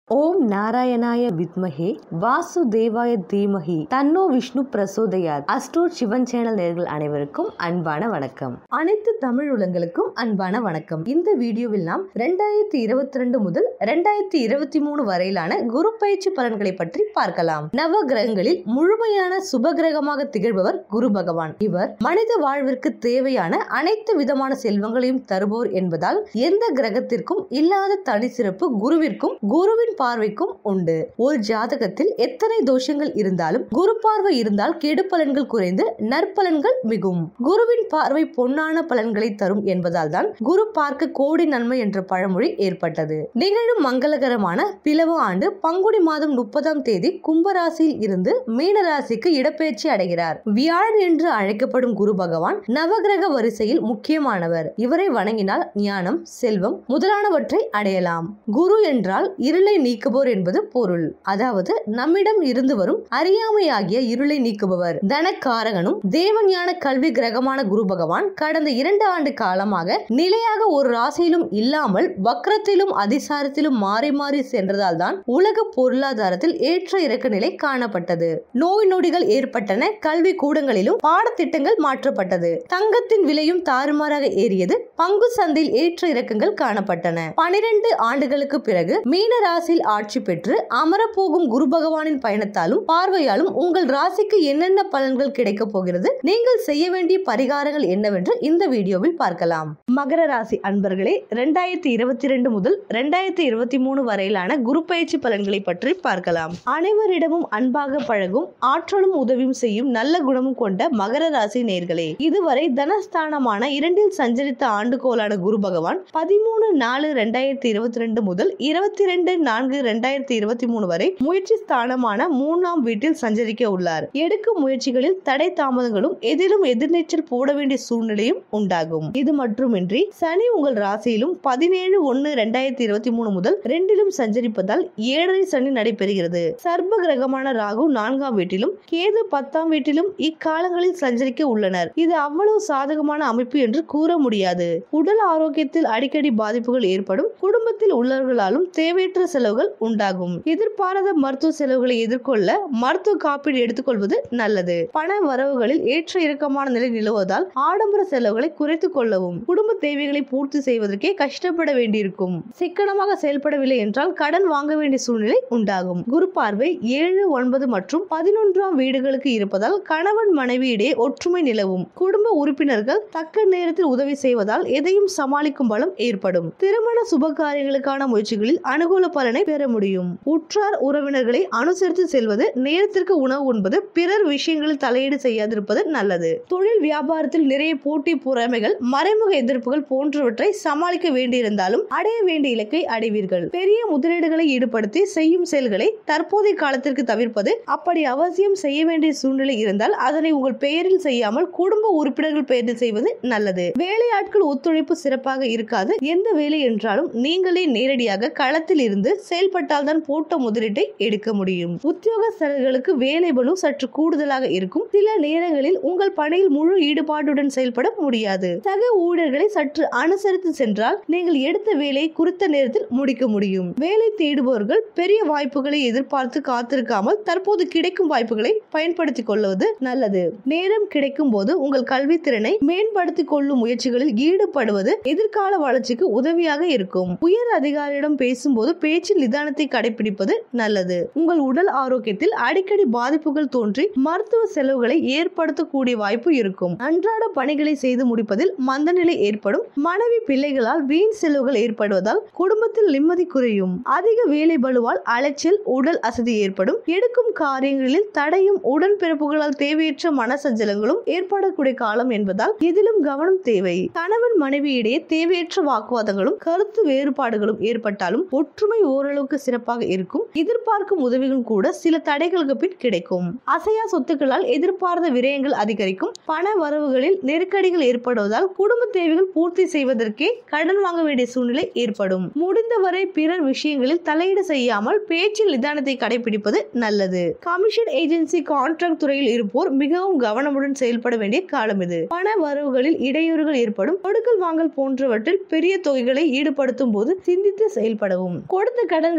ஓம் நாராயணாய வித்மஹே வாசுதேவாய தீமஹி தன்னோ விஷ்ணு பிரசோதயாத் அஸ்ட்ரோட் சிவன் சேனல் நேர்கள் அனைவருக்கும் அன்பான வணக்கம் அனைத்து தமிழ் உலங்களுக்கும் அன்பான வணக்கம் இந்த வீடியோவில் நாம் ரெண்டாயிரத்தி இருபத்தி ரெண்டு முதல் ரெண்டாயிரத்தி இருபத்தி மூணு வரையிலான குரு பயிற்சி பலன்களை பற்றி பார்க்கலாம் நவ கிரகங்களில் முழுமையான சுப கிரகமாக திகழ்பவர் குரு பகவான் இவர் மனித வாழ்விற்கு தேவையான அனைத்து விதமான செல்வங்களையும் தருபவர் என்பதால் எந்த கிரகத்திற்கும் இல்லாத தனி சிறப்பு குருவிற்கும் குருவின் பார்வைக்கும் உண்டு ஒரு ஜாதகத்தில் எத்தனை தோஷங்கள் இருந்தாலும் குரு பார்வை இருந்தால் கெடு பலன்கள் குறைந்து நற்பலன்கள் மிகும் குருவின் பார்வை பொன்னான பலன்களை தரும் என்பதால் தான் குரு பார்க்க கோடி நன்மை என்ற பழமொழி ஏற்பட்டது நிகழும் மங்களகரமான பிளவு ஆண்டு பங்குனி மாதம் முப்பதாம் தேதி கும்பராசியில் இருந்து மீன ராசிக்கு இடப்பெயர்ச்சி அடைகிறார் வியாழன் என்று அழைக்கப்படும் குரு பகவான் நவகிரக வரிசையில் முக்கியமானவர் இவரை வணங்கினால் ஞானம் செல்வம் முதலானவற்றை அடையலாம் குரு என்றால் இருளை நீக்குபவர் என்பது பொருள் அதாவது நம்மிடம் இருந்து வரும் அறியாமையாகிய இருளை நீக்குபவர் தனக்காரகனும் தேவஞான கல்வி கிரகமான குரு பகவான் கடந்த இரண்டு ஆண்டு காலமாக நிலையாக ஒரு ராசியிலும் இல்லாமல் வக்ரத்திலும் அதிசாரத்திலும் மாறி மாறி சென்றதால் தான் உலக பொருளாதாரத்தில் ஏற்ற இறக்க நிலை காணப்பட்டது நோய் நொடிகள் ஏற்பட்டன கல்வி கூடங்களிலும் பாடத்திட்டங்கள் மாற்றப்பட்டது தங்கத்தின் விலையும் தாறுமாறாக ஏறியது பங்கு சந்தையில் ஏற்ற இறக்கங்கள் காணப்பட்டன பனிரெண்டு ஆண்டுகளுக்கு பிறகு மீன ராசியில் ஆட்சி பெற்று அமரப்போகும் குரு பகவானின் பயணத்தாலும் பார்வையாலும் உங்கள் ராசிக்கு என்னென்ன பலன்கள் கிடைக்க போகிறது நீங்கள் செய்ய வேண்டிய பரிகாரங்கள் என்னவென்று இந்த வீடியோவில் பார்க்கலாம் மகர ராசி அன்பர்களே ரெண்டாயிரத்தி இருபத்தி ரெண்டு முதல் ரெண்டாயிரத்தி இருபத்தி மூணு வரையிலான குரு பயிற்சி பலன்களை பற்றி பார்க்கலாம் அனைவரிடமும் அன்பாக பழகும் ஆற்றலும் உதவியும் செய்யும் நல்ல குணமும் கொண்ட மகர ராசி நேர்களே இதுவரை தனஸ்தானமான இரண்டில் சஞ்சரித்த ஆண்டுகோலான குரு பகவான் பதிமூணு நாலு ரெண்டாயிரத்தி இருபத்தி ரெண்டு முதல் இருபத்தி ரெண்டு நான்கு ரெண்டாயிரத்தி இருபத்தி மூணு வரை முயற்சி ஸ்தானமான மூணாம் வீட்டில் சஞ்சரிக்க உள்ளார் எடுக்கும் முயற்சிகளில் தடை தாமதங்களும் எதிலும் எதிர்நீச்சல் போட வேண்டிய சூழ்நிலையும் உண்டாகும் இது மட்டுமின்றி சனி உங்கள் ராசியிலும் பதினேழு ஒன்னு ரெண்டாயிரத்தி இருபத்தி மூணு முதல் ரெண்டிலும் சஞ்சரிப்பதால் ஏழரை சனி நடைபெறுகிறது சர்ப கிரகமான ராகு நான்காம் வீட்டிலும் கேது பத்தாம் வீட்டிலும் இக்காலங்களில் சஞ்சரிக்க உள்ளனர் இது அவ்வளவு சாதகமான அமைப்பு என்று கூற முடியாது உடல் ஆரோக்கியத்தில் அடிக்கடி பாதிப்புகள் ஏற்படும் குடும்பத்தில் உள்ளவர்களாலும் தேவையற்ற செலவுகள் உண்டாகும் எதிர்பாராத மருத்துவ செலவுகளை எதிர்கொள்ள மருத்துவ காப்பீடு எடுத்துக்கொள்வது நல்லது பண வரவுகளில் ஏற்ற இறக்கமான நிலை நிலவுவதால் ஆடம்பர செலவுகளை குறைத்துக் கொள்ளவும் குடும்ப தேவைகளை பூர்த்தி செய்வதற்கே கஷ்டப்பட வேண்டியிருக்கும் சிக்கனமாக செயல்படவில்லை என்றால் கடன் வாங்க வேண்டிய சூழ்நிலை உண்டாகும் குரு பார்வை ஏழு ஒன்பது மற்றும் பதினொன்றாம் வீடுகளுக்கு இருப்பதால் கணவன் மனைவியிடையே ஒற்றுமை நிலவும் குடும்ப உறுப்பினர்கள் தக்க நேரத்தில் உதவி செய்வதால் எதையும் சமாளிக்கும் பலம் ஏற்படும் திருமண சுப காரியங்களுக்கான முயற்சிகளில் அனுகூல பலனை பெற முடியும் உற்றார் உறவினர்களை அனுசரித்து செல்வது நேரத்திற்கு உணவு உண்பது பிறர் விஷயங்களில் தலையீடு செய்யாதிருப்பது நல்லது தொழில் வியாபாரத்தில் நிறைய போட்டி பொறாமைகள் மறைமுக எதிர்ப்புகள் போன்றவற்றை சமாளிக்க வேண்டியிருந்தாலும் அடைய வேண்டிய இலக்கை அடைவீர்கள் பெரிய முதலீடுகளை ஈடுபடுத்தி செய்யும் செயல்களை தற்போதைய காலத்திற்கு தவிர்ப்பது அப்படி அவசியம் செய்ய வேண்டிய சூழ்நிலை இருந்தால் அதனை உங்கள் பெயரில் செய்யாமல் குடும்ப உறுப்பினர்கள் பெயரில் செய்வது நல்லது வேலையாட்கள் ஒத்துழைப்பு சிறப்பாக இருக்காது எந்த வேலை என்றாலும் நீங்களே நேரடியாக களத்தில் இருந்து செயல்பட்டால் தான் போட்ட முதலீட்டை எடுக்க முடியும் உத்தியோகஸ்தர்களுக்கு வேலை பலு சற்று கூடுதலாக இருக்கும் சில நேரங்களில் உங்கள் பணியில் முழு ஈடுபாட்டுடன் செயல்பட முடியாது சக ஊழியர்களை சற்று அனுசரித்து சென்றால் நீங்கள் எடுத்த வேலையை குறித்த நேரத்தில் முடிக்க முடியும் வேலை தேடுபவர்கள் பெரிய வாய்ப்புகளை எதிர்பார்த்து காத்திருக்காமல் தற்போது கிடைக்கும் வாய்ப்புகளை பயன்படுத்திக் கொள்வது நல்லது நேரம் கிடைக்கும் போது உங்கள் கல்வி திறனை மேம்படுத்திக் கொள்ளும் முயற்சிகளில் ஈடுபடுவது எதிர்கால வளர்ச்சிக்கு உதவியாக இருக்கும் உயர் அதிகாரியிடம் பேசும்போது பேச்சில் நிதானத்தை கடைபிடிப்பது நல்லது உங்கள் உடல் ஆரோக்கியத்தில் அடிக்கடி பாதிப்புகள் தோன்றி மருத்துவ செலவுகளை ஏற்படுத்தக்கூடிய வாய்ப்பு இருக்கும் அன்றாட பணிகளை செய்து முடிப்பதில் மந்தநிலை ஏற்படும் மனைவி பிள்ளைகளால் வீண் செலவுகள் ஏற்படுவதால் குடும்பத்தில் நிம்மதி குறையும் அதிக வேலை பலுவால் அலைச்சல் உடல் அசதி ஏற்படும் எடுக்கும் காரியங்களில் தடையும் உடன்பிறப்புகளால் தேவையற்ற மனசஞ்சலங்களும் ஏற்படக்கூடிய காலம் என்பதால் இதிலும் கவனம் தேவை கணவன் மனைவியிடையே தேவையற்ற வாக்குவாதங்களும் கருத்து வேறுபாடுகளும் ஏற்பட்டாலும் ஒற்றுமை ஓரளவுக்கு சிறப்பாக இருக்கும் எதிர்பார்க்கும் உதவிகளும் கூட சில தடைகளுக்கு பின் கிடைக்கும் அசையா சொத்துக்களால் எதிர்பார்த்த விரயங்கள் அதிகரிக்கும் பண வரவுகளில் நெருக்கடிகள் ஏற்படுவதால் குடும்ப தேவைகள் பூர்த்தி செய்வதற்கே கடன் வாங்க வேண்டிய சூழ்நிலை ஏற்படும் முடிந்தவரை பிறர் விஷயங்களில் தலையீடு செய்யாமல் பேச்சில் நிதானத்தை கடைபிடிப்பது நல்லது கமிஷன் ஏஜென்சி கான்ட்ராக்ட் துறையில் இருப்போர் மிகவும் கவனமுடன் செயல்பட வேண்டிய காலம் இது பண வரவுகளில் இடையூறுகள் ஏற்படும் கொடுக்கல் வாங்கல் போன்றவற்றில் பெரிய தொகைகளை ஈடுபடுத்தும் போது சிந்தித்து செயல்படவும் கொடுத்த கடன்களை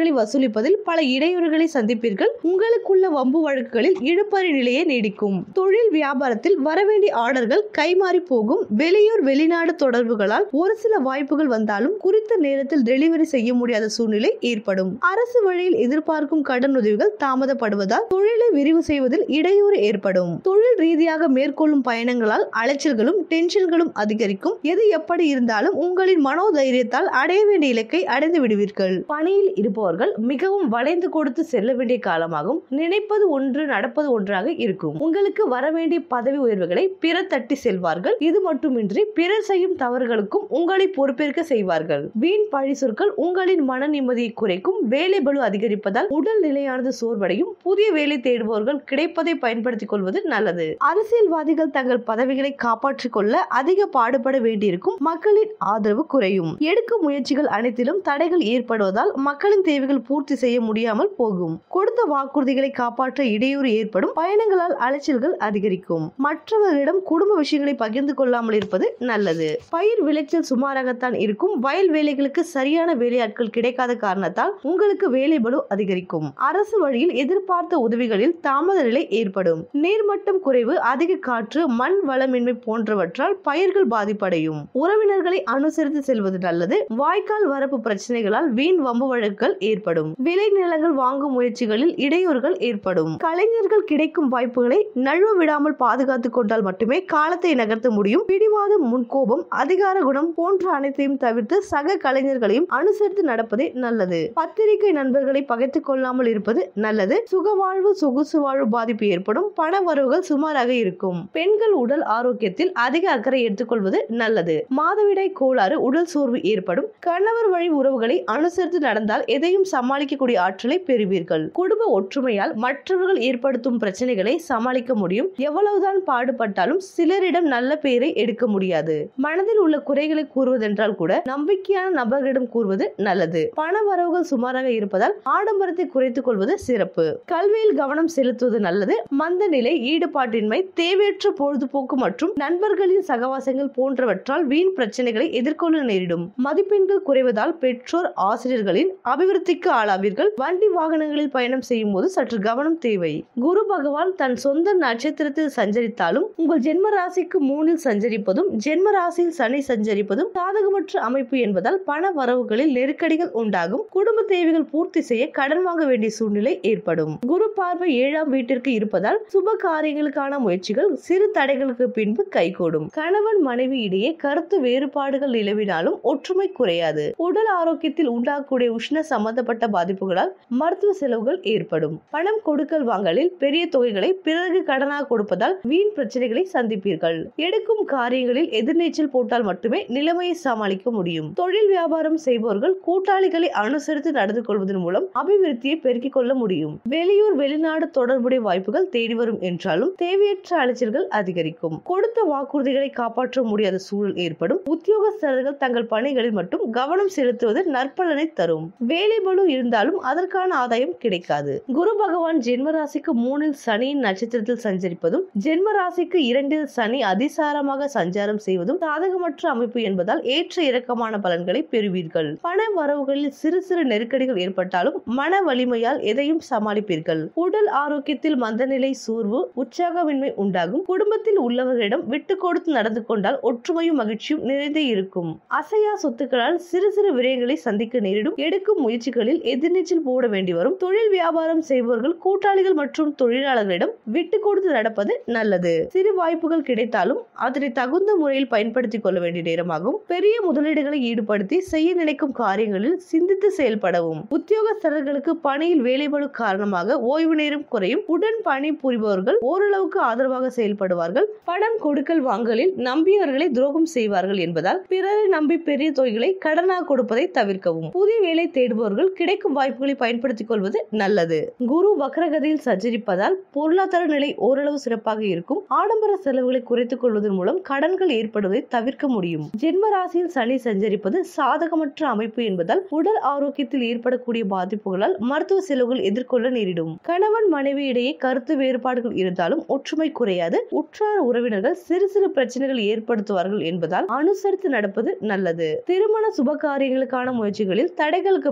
வரி வசூலிப்பதில் பல இடையூறுகளை சந்திப்பீர்கள் உங்களுக்குள்ள வம்பு வழக்குகளில் இழுபறி நிலையே நீடிக்கும் தொழில் வியாபாரத்தில் வரவேண்டிய ஆர்டர்கள் கைமாறி போகும் வெளியூர் வெளிநாடு தொடர்புகளால் ஒரு சில வாய்ப்புகள் வந்தாலும் குறித்த நேரத்தில் டெலிவரி செய்ய முடியாத சூழ்நிலை ஏற்படும் அரசு வழியில் எதிர்பார்க்கும் கடன் உதவிகள் தாமதப்படுவதால் தொழிலை விரிவு செய்வதில் இடையூறு ஏற்படும் தொழில் ரீதியாக மேற்கொள்ளும் பயணங்களால் அலைச்சல்களும் டென்ஷன்களும் அதிகரிக்கும் எது எப்படி இருந்தாலும் உங்களின் மனோதைரியத்தால் அடைய வேண்டிய இலக்கை அடைந்து விடுவீர்கள் பணியில் இருப்பவர்கள் மிகவும் வளைந்து கொடுத்து செல்ல வேண்டிய காலமாகும் நினைப்பது ஒன்று நடப்பது ஒன்றாக இருக்கும் உங்களுக்கு வர வேண்டிய பதவி உயர்வுகளை பிறர் தட்டி செல்வார்கள் இது மட்டுமின்றி பிறர் செய்யும் தவறுகளுக்கும் உங்களை பொறுப்பேற்க செய்வார்கள் வீண் பழி சொற்கள் உங்களின் மன நிம்மதியை குறைக்கும் வேலை பளு அதிகரிப்பதால் உடல் நிலையானது சோர்வடையும் புதிய வேலை தேடுபவர்கள் கிடைப்பதை பயன்படுத்திக் கொள்வது நல்லது அரசியல்வாதிகள் தங்கள் பதவிகளை காப்பாற்றிக் கொள்ள அதிக பாடுபட வேண்டியிருக்கும் மக்களின் ஆதரவு குறையும் எடுக்கும் முயற்சிகள் அனைத்திலும் தடைகள் ஏற்படுவதால் மக்களின் தேவைகள் பூர்த்தி செய்ய முடியாமல் போகும் கொடுத்த வாக்குறுதிகளை காப்பாற்ற இடையூறு ஏற்படும் பயணங்களால் அலைச்சல்கள் அதிகரிக்கும் மற்றவர்களிடம் குடும்ப விஷயங்களை பகிர்ந்து கொள்ளாமல் இருப்பது நல்லது பயிர் விளைச்சல் சுமாராகத்தான் இருக்கும் வயல் வேலைகளுக்கு சரியான வேலையாட்கள் கிடைக்காத காரணத்தால் உங்களுக்கு வேலை பளு அதிகரிக்கும் அரசு வழியில் எதிர்பார்த்த உதவிகளில் தாமத நிலை ஏற்படும் நீர்மட்டம் குறைவு அதிக காற்று மண் வளமின்மை போன்றவற்றால் பயிர்கள் பாதிப்படையும் உறவினர்களை அனுசரித்து செல்வது நல்லது வாய்க்கால் வரப்பு பிரச்சனைகளால் வீண் வம்பு வழக்குகள் ஏற்படும் விளை நிலங்கள் வாங்கும் முயற்சிகளில் இடையூறுகள் ஏற்படும் கலைஞர்கள் கிடைக்கும் வாய்ப்புகளை நழுவ விடாமல் பாதுகாத்துக் கொண்டால் மட்டுமே காலத்தை நகர்த்த முடியும் பிடிவாதம் முன்கோபம் அதிகார குணம் போன்ற அனைத்தையும் தவிர்த்து சக கலைஞர்களையும் அனுசரித்து நடப்பதே நல்லது பத்திரிகை நண்பர்களை பகைத்துக் கொள்ளாமல் இருப்பது நல்லது சுகவாழ்வு சொகுசு வாழ்வு பாதிப்பு ஏற்படும் பண வரவுகள் சுமாராக இருக்கும் பெண்கள் உடல் ஆரோக்கியத்தில் அதிக அக்கறை எடுத்துக்கொள்வது நல்லது மாதவிடாய் கோளாறு உடல் சோர்வு ஏற்படும் கணவர் வழி உறவுகளை அனுசரித்து நடந்தால் எதையும் சமாளிக்கக்கூடிய ஆற்றலை பெறுவீர்கள் குடும்ப ஒற்றுமையால் மற்றவர்கள் ஏற்படுத்தும் பிரச்சனைகளை சமாளிக்க முடியும் எவ்வளவுதான் பாடுபட்டாலும் சிலரிடம் நல்ல பெயரை எடுக்க முடியாது மனதில் உள்ள குறைகளை கூறுவதென்றால் கூட நம்பிக்கையான நபர்களிடம் கூறுவது நல்லது பண வரவுகள் சுமாராக இருப்பதால் ஆடம்பரத்தை குறைத்துக் கொள்வது சிறப்பு கல்வியில் கவனம் செலுத்துவது நல்லது மந்த நிலை ஈடுபாட்டின்மை தேவையற்ற பொழுதுபோக்கு மற்றும் நண்பர்களின் சகவாசங்கள் போன்றவற்றால் வீண் பிரச்சனைகளை எதிர்கொள்ள நேரிடும் மதிப்பெண்கள் குறைவதால் பெற்றோர் ஆசிரியர்களின் அபிவிருத்திக்கு ஆளாவீர்கள் வண்டி வாகனங்களில் பயணம் செய்யும் போது சற்று கவனம் தேவை குரு பகவான் தன் சொந்த நட்சத்திரத்தில் சஞ்சரித்தாலும் உங்கள் ஜென்ம ராசிக்கு மூணில் சஞ்சரிப்பதும் ஜென்ம ராசியில் சனி சஞ்சரிப்பதும் சாதகமற்ற அமைப்பு என்பதால் பண வரவுகளில் நெருக்கடிகள் உண்டாகும் குடும்ப தேவைகள் பூர்த்தி செய்ய கடன் வாங்க வேண்டிய சூழ்நிலை ஏற்படும் குரு பார்வை ஏழாம் வீட்டிற்கு இருப்பதால் சுப காரியங்களுக்கான முயற்சிகள் சிறு தடைகளுக்கு பின்பு கைகூடும் கணவன் மனைவி இடையே கருத்து வேறுபாடுகள் நிலவினாலும் ஒற்றுமை குறையாது உடல் ஆரோக்கியத்தில் உண்டாகக்கூடிய உஷ்ண சம்பந்தப்பட்ட பாதிப்புகளால் மருத்துவ செலவுகள் ஏற்படும் பணம் கொடுக்கல் வாங்கலில் பெரிய தொகைகளை பிறகு கடனாக கொடுப்பதால் வீண் பிரச்சனைகளை சந்திப்பீர்கள் எடுக்கும் காரியங்களில் எதிர்நீச்சல் போட்டால் மட்டுமே நிலைமையை சமாளிக்க முடியும் தொழில் வியாபாரம் செய்பவர்கள் கூட்டாளிகளை அனுசரித்து நடந்து கொள்வதன் மூலம் அபிவிருத்தியை பெருக்கிக் கொள்ள முடியும் வெளியூர் வெளிநாடு தொடர்புடைய வாய்ப்புகள் தேடி வரும் என்றாலும் தேவையற்ற அலைச்சல்கள் அதிகரிக்கும் கொடுத்த வாக்குறுதிகளை காப்பாற்ற முடியாத சூழல் ஏற்படும் உத்தியோகஸ்தர்கள் தங்கள் பணிகளில் மட்டும் கவனம் செலுத்துவது நற்பலனை தரும் வேலை பளு இருந்தாலும் அதற்கான ஆதாயம் கிடைக்காது குரு பகவான் ஜென்ம ராசிக்கு மூணில் சனியின் நட்சத்திரத்தில் சஞ்சரிப்பதும் ஜென்ம ராசிக்கு இரண்டில் சனி அதிசாரமாக சஞ்சாரம் செய்வதும் சாதகமற்ற அமைப்பு என்பதால் ஏற்ற இறக்கமான பலன்களை பெறுவீர்கள் பண வரவுகளில் சிறு சிறு நெருக்கடிகள் ஏற்பட்டாலும் மன வலிமையால் எதையும் சமாளிப்பீர்கள் உடல் ஆரோக்கியத்தில் மந்தநிலை சோர்வு உற்சாகமின்மை உண்டாகும் குடும்பத்தில் உள்ளவர்களிடம் விட்டு கொடுத்து நடந்து கொண்டால் ஒற்றுமையும் மகிழ்ச்சியும் நிறைந்தே இருக்கும் அசையா சொத்துக்களால் சிறு சிறு விரயங்களை சந்திக்க நேரிடும் எடுக்கும் முயற்சிகளில் எதிர்நீச்சல் போட வேண்டி வரும் தொழில் வியாபாரம் செய்பவர்கள் கூட்டாளிகள் மற்றும் தொழிலாளர்களிடம் விட்டு கொடுத்து நடப்பது நல்லது சிறு வாய்ப்புகள் கிடைத்தாலும் அதனை தகுந்த முறையில் பயன்படுத்திக் கொள்ள வேண்டிய நேரமாகும் பெரிய முதலீடுகளை ஈடுபடுத்தி செய்ய நினைக்கும் காரியங்களில் சிந்தித்து செயல்படவும் உத்தியோகஸ்தர்களுக்கு பணியில் வேலைபளு காரணமாக ஓய்வு நேரம் குறையும் உடன் பணி புரிபவர்கள் ஓரளவுக்கு ஆதரவாக செயல்படுவார்கள் பணம் கொடுக்கல் வாங்கலில் நம்பியவர்களை துரோகம் செய்வார்கள் என்பதால் பிறரை நம்பி பெரிய தொகைகளை கடனாக கொடுப்பதை தவிர்க்கவும் புதிய வேலை தேடுபவர்கள் கிடைக்கும் வாய்ப்புகளை பயன்படுத்திக் கொள்வது நல்லது குரு வக்ரகதியில் சஞ்சரிப்பதால் பொருளாதார நிலை ஓரளவு சிறப்பாக இருக்கும் ஆடம்பர செலவுகளை குறைத்துக் கொள்வதன் மூலம் கடன்கள் ஏற்படுவதை தவிர்க்க முடியும் ஜென்ம ராசியில் சனி சஞ்சரிப்பது சாதகமற்ற அமைப்பு என்பதால் உடல் ஆரோக்கியத்தில் ஏற்படக்கூடிய பாதிப்புகளால் மருத்துவ செலவுகள் எதிர்கொள்ள நேரிடும் கணவன் மனைவி இடையே கருத்து வேறுபாடுகள் இருந்தாலும் ஒற்றுமை குறையாது உற்றார உறவினர்கள் சிறு சிறு பிரச்சனைகள் ஏற்படுத்துவார்கள் என்பதால் அனுசரித்து நடப்பது நல்லது திருமண சுப காரியங்களுக்கான முயற்சிகளில் தடைகளுக்கு பின் அனுகூல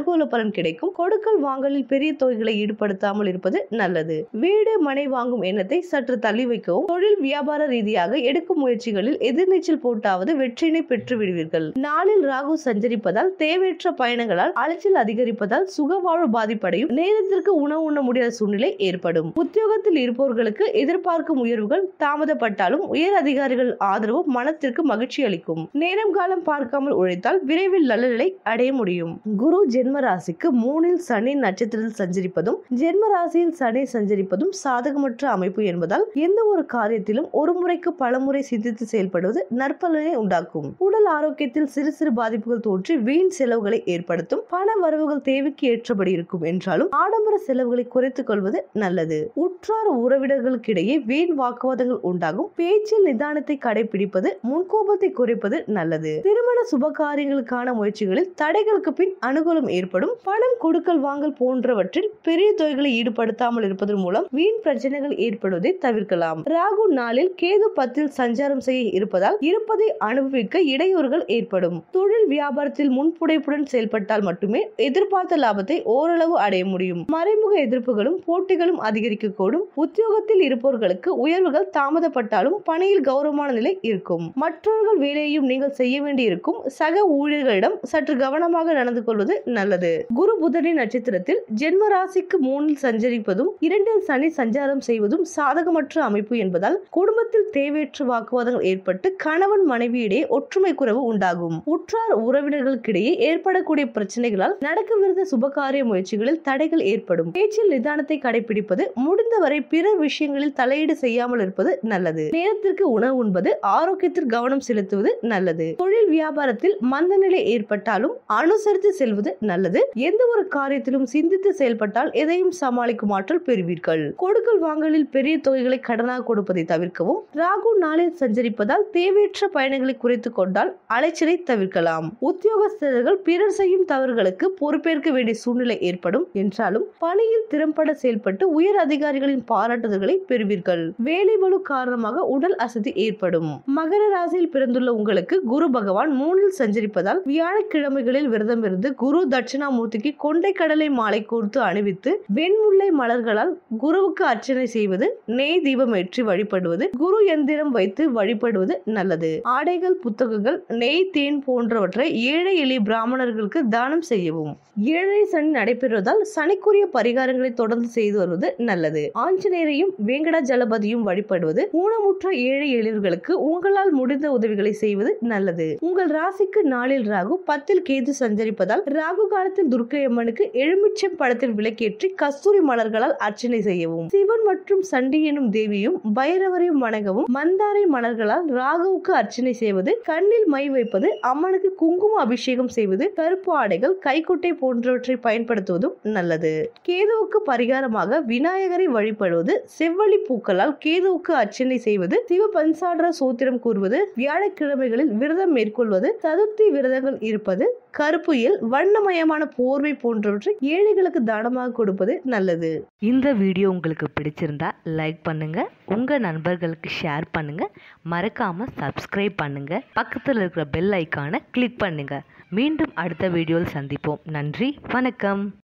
அனுகூல பலன் கிடைக்கும் கொடுக்கல் வாங்கலில் பெரிய தொகைகளை ஈடுபடுத்தாமல் இருப்பது நல்லது வீடு மனை வாங்கும் எண்ணத்தை சற்று தள்ளி வைக்கவும் தொழில் வியாபார ரீதியாக எடுக்கும் முயற்சிகளில் எதிர்நீச்சல் போட்டாவது வெற்றியினை பெற்று விடுவீர்கள் நாளில் ராகு சஞ்சரிப்பதால் தேவையற்ற பயணங்களால் அலைச்சல் அதிகரிப்பதால் சுகவாழ்வு பாதிப்படையும் நேரத்திற்கு உணவு உண்ண முடியாத சூழ்நிலை ஏற்படும் உத்தியோகத்தில் இருப்பவர்களுக்கு எதிர்பார்க்கும் உயர்வுகள் தாமதப்பட்டாலும் உயர் அதிகாரிகள் ஆதரவு மனத்திற்கு மகிழ்ச்சி அளிக்கும் நேரம் காலம் பார்க்காமல் உழைத்தால் விரைவில் நல்ல நிலை அடைய முடியும் குரு ஜென்ம ராசிக்கு மூணில் சனி நட்சத்திரத்தில் சஞ்சரிப்பதும் ஜென்ம ராசியில் சனி சஞ்சரிப்பதும் சாதகமற்ற அமைப்பு என்பதால் எந்த ஒரு காரியத்திலும் ஒரு முறைக்கு பல முறை சிந்தித்து செயல்படுவது நற்பலனை உண்டாக்கும் உடல் ஆரோக்கியத்தில் சிறு சிறு பாதிப்புகள் தோன்றி வீண் செலவுகளை ஏற்படுத்தும் பண வரவுகள் தேவைக்கு ஏற்றபடி இருக்கும் என்றாலும் ஆடம்பர செலவுகளை குறைத்துக் கொள்வது நல்லது உற்றார் உறவினர்களுக்கிடையே வீண் வாக்குவாதங்கள் உண்டாகும் பேச்சில் நிதானத்தை கடைபிடிப்பது முன்கோபத்தை குறைப்பது நல்லது திருமண சுப காரியங்களுக்கான முயற்சிகளில் தடைகளுக்கு பின் அனுகூலம் ஏற்படும் பணம் கொடுக்கல் வாங்கல் போன்றவற்றில் பெரிய தொகைகளை ஈடுபடுத்தாமல் இருப்பதன் மூலம் வீண் பிரச்சனைகள் ஏற்படுவதை தவிர்க்கலாம் ராகு நாளில் கேது பத்தில் சஞ்சாரம் செய்ய இருப்பதால் இருப்பதை அனுபவிக்க இடையூறுகள் ஏற்படும் தொழில் வியாபாரத்தில் முன்புடைப்புடன் செயல்பட்டால் மட்டுமே எதிர்பார்த்த லாபத்தை ஓரளவு அடைய முடியும் மறைமுக எதிர்ப்புகளும் போட்டிகளும் அதிகரிக்கக்கூடும் உத்தியோகத்தில் இருப்பவர்களுக்கு உயர்வுகள் தாமதப்பட்டாலும் பணியில் கௌரவமான நிலை இருக்கும் மற்றவர்கள் வேலையையும் நீங்கள் செய்ய வேண்டியிருக்கும் சக ஊழியர்களிடம் சற்று கவனமாக நடந்து கொள்வது நல்லது குரு புதனின் நட்சத்திரத்தில் ஜென்ம ராசிக்கு மூணில் சஞ்சரிப்பதும் இரண்டில் சனி சஞ்சாரம் செய்வதும் சாதகமற்ற அமைப்பு என்பதால் குடும்பத்தில் தேவையற்ற வாக்குவாதங்கள் ஏற்பட்டு கணவன் மனைவியிடையே ஒற்றுமை குறைவு உண்டாகும் உற்றார் உறவினர்களுக்கிடையே ஏற்படக்கூடிய பிரச்சனைகளால் நடக்கவிருந்த சுபகாரிய முயற்சிகளில் தடைகள் ஏற்படும் பேச்சில் நிதானத்தை கடைபிடிப்பது முடிந்தவரை பிற விஷயங்களில் தலையீடு செய்யாமல் இருப்பது நல்லது நேரத்திற்கு உணவு உண்பது ஆரோக்கியத்தில் கவனம் செலுத்துவது நல்லது தொழில் வியாபாரத்தில் மந்த நிலை ஏற்பட்டாலும் அனுசரித்து செல்வது நல்லது எந்த ஒரு காரியத்திலும் சிந்தித்து செயல்பட்டால் எதையும் சமாளிக்கும் ஆற்றல் பெறுவீர்கள் கொடுக்கல் வாங்கலில் பெரிய தொகைகளை கடனாக கொடுப்பதை தவிர்க்கவும் ராகு நாளில் சஞ்சரிப்பதால் தேவையற்ற பயணங்களை குறைத்துக் கொண்டால் அலைச்சலை தவிர்க்கலாம் உத்தியோகஸ்தர்கள் பிறர் செய்யும் தவறுகளுக்கு பொறுப்பேற்க வேண்டிய சூழ்நிலை ஏற்படும் என்றாலும் பணியில் திறம்பட செயல்பட்டு உயர் அதிகாரிகளின் பாராட்டுதல்களை பெறுவீர்கள் வேலை பளு காரணமாக உடல் அசதி ஏற்படும் மகர ராசியில் பிறந்துள்ள உங்களுக்கு குரு பகவான் மூணில் சஞ்சரிப்பதால் வியாழக்கிழமைகளில் விரதம் இருந்து குரு தட்சிணாமூர்த்திக்கு கொண்டை கடலை மாலை கோர்த்து அணிவித்து வெண்முல்லை மலர்களால் குருவுக்கு அர்ச்சனை செய்வது நெய் தீபம் ஏற்றி வழிபடுவது குரு எந்திரம் வைத்து வழிபடுவது நல்லது ஆடைகள் புத்தகங்கள் நெய் தேன் போன்றவற்றை ஏழை எளிய பிராமணர்களுக்கு தானம் செய்யவும் ஏழை சனி நடைபெறுவதால் சனிக்குரிய பரிகாரங்களை தொடர்ந்து செய்து வருவது நல்லது ஆஞ்சநேயரையும் வேங்கடாஜலபதியும் வழிபடுவது ஊனமுற்ற ஏழை எளியவர்களுக்கு உங்களால் முடிந்த உதவிகளை செய்வது நல்லது உங்கள் ராசிக்கு நாளில் ராகு பத்தில் கேது சஞ்சரிப்பதால் ராகு காலத்தில் துர்க்கை அம்மனுக்கு எலுமிச்சம் படத்தில் விளக்கேற்றி கஸ்தூரி மலர்களால் அர்ச்சனை செய்யவும் சிவன் மற்றும் சண்டி எனும் தேவியும் பைரவரையும் வணங்கவும் மந்தாரை மலர்களால் ராகுவுக்கு அர்ச்சனை செய்வது கண்ணில் மை வைப்பது அம்மனுக்கு குங்கும அபிஷேகம் செய்வது கருப்பு ஆடைகள் கைக்குட்டை போன்றவற்றை பயன்படுத்துவதும் நல்லது கேதுவுக்கு பரிகாரமாக விநாயகரை வழிபடுவது செவ்வழி பூக்களால் கேதுவுக்கு அர்ச்சனை செய்வது சிவ பஞ்சாடர சூத்திரம் கூறுவது வியாழக்கிழமைகளில் விரதம் மேற்கொள்வது சதுர்த்தி விரதங்கள் இருப்பது கருப்பு எல் வண்ணமயமான போர்வை போன்றவற்றை ஏழைகளுக்கு தானமாக கொடுப்பது நல்லது இந்த வீடியோ உங்களுக்கு பிடிச்சிருந்தா லைக் பண்ணுங்க உங்க நண்பர்களுக்கு ஷேர் பண்ணுங்க மறக்காம சப்ஸ்கிரைப் பண்ணுங்க பக்கத்தில் இருக்கிற பெல் ஐக்கானை கிளிக் பண்ணுங்க மீண்டும் அடுத்த வீடியோவில் சந்திப்போம் நன்றி வணக்கம்